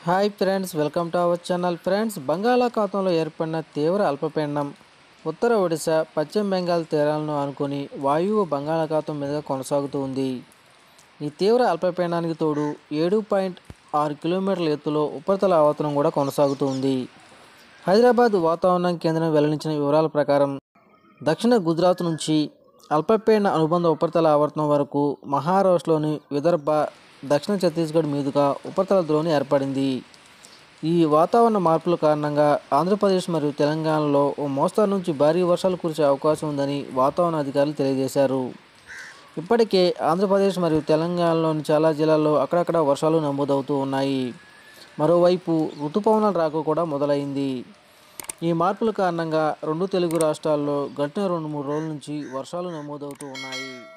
hi friends welcome to our channel friends బంగాళాఖాతంలో ఏర్పడిన తీవ్ర అల్పపీడనం ఉత్తర ఒడిశా పశ్చిమ బెంగాల్ తీరాలను ఆనుకొని వాయువు బంగాళాఖాతం మీదుగా కొనసాగుతూ ఉంది ఈ తీవ్ర అల్పపీడనానికి తోడు ఏడు పాయింట్ ఆరు కిలోమీటర్ల ఎత్తులో ఉపరితల ఆవర్తనం కూడా కొనసాగుతూ ఉంది హైదరాబాద్ వాతావరణ కేంద్రం వెల్లడించిన వివరాల ప్రకారం దక్షిణ గుజరాత్ నుంచి అల్పపీడన అనుబంధ ఉపరితల ఆవర్తనం వరకు మహారాష్ట్రలోని విదర్భ దక్షిణ ఛత్తీస్గఢ్ మీదుగా ఉపరితల ద్రోణి ఏర్పడింది ఈ వాతావరణ మార్పుల కారణంగా ఆంధ్రప్రదేశ్ మరియు తెలంగాణలో ఓ మోస్తరు నుంచి భారీ వర్షాలు కురిసే అవకాశం ఉందని వాతావరణ అధికారులు తెలియజేశారు ఇప్పటికే ఆంధ్రప్రదేశ్ మరియు తెలంగాణలోని చాలా జిల్లాల్లో అక్కడక్కడ వర్షాలు నమోదవుతూ ఉన్నాయి మరోవైపు ఋతుపవనాల రాక కూడా మొదలైంది ఈ మార్పుల కారణంగా రెండు తెలుగు రాష్ట్రాల్లో గడిచిన రెండు మూడు రోజుల నుంచి వర్షాలు నమోదవుతూ ఉన్నాయి